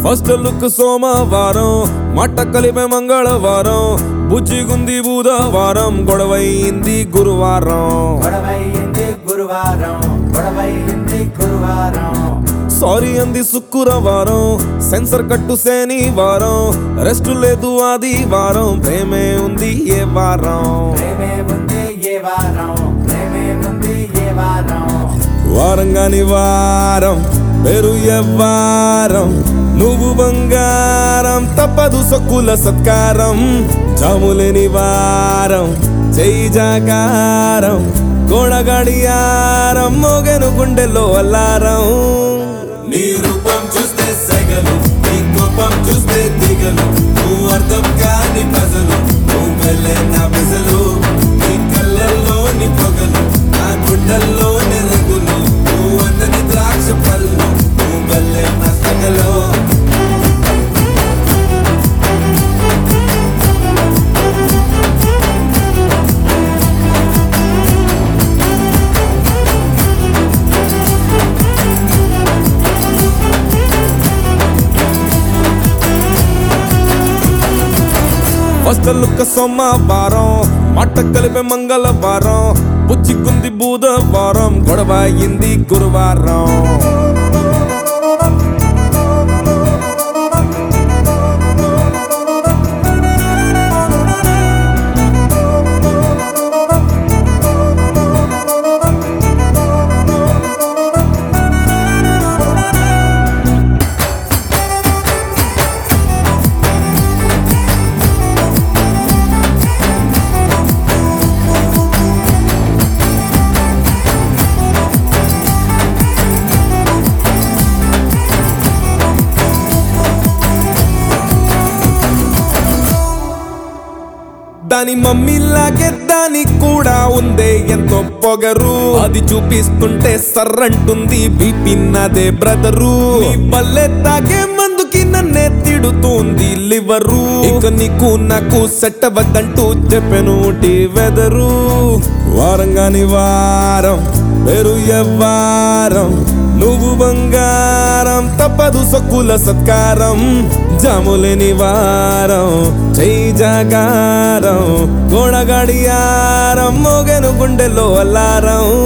హాస్టల్కు సోమవారం మట్ట కలిపే మంగళవారం బుజ్జిగుంది బుధవారం గొడవైంది గురువారం గొడవైంది గురువారం గొడవైంది గురువారం సారీ అంది శుక్రవారం సెన్సర్ కట్టు శనివారం రెస్ట్ లేదు ఆదివారం ప్రేమే ఉంది ఏ వారం ప్రేమే ఉంది ఏ వారం ప్రేమే ఉంది ఏ వారం వారంగాని వారం పేరు ఎవ్వారం నువ్వు బంగారం తప్పదు సొక్కుల సత్కారం జాములేని వారం చేయి జాగారం గోడగడియారం మోగెను గుండెలో అల్లారం నీ రూపం చూస్తే సెగలు నీ కోపం చూస్తే దిగలు నువ్వు అర్థం కాని ప్రజలు నువ్వు వెళ్ళే నా బిజలు నీ కళ్ళల్లో నీ పొగలు నా గుండెల్లో రంగులు నువ్వు అన్నది ద్రాక్ష పళ్ళు నువ్వు వెళ్ళే నా సగలు హాస్టల్లుక్క సోమవారం మట్ట కలిపే మంగళవారం బుచ్చికుంది బుధవారం గొడవ అయింది గురువారం దాని మమ్మీలాగే దానికి కూడా ఉందే ఎంతో పొగరు అది చూపిస్తుంటే సర్రంటుంది బీపీ నాదే బ్రదరు నీ పల్లె తాగే మందుకి నన్నే తిడుతుంది లివరు ఇక నీకు నాకు సెట్ అవ్వద్దంటూ చెప్పెను వెదరు వారంగాని వారం పేరు ఎవ్వారం నువ్వు బంగారం తప్పదు సొక్కుల సత్కారం జాములేని వారం చెయ్యి జాగారం గోడగడియారం మోగెను గుండెలో అల్లారం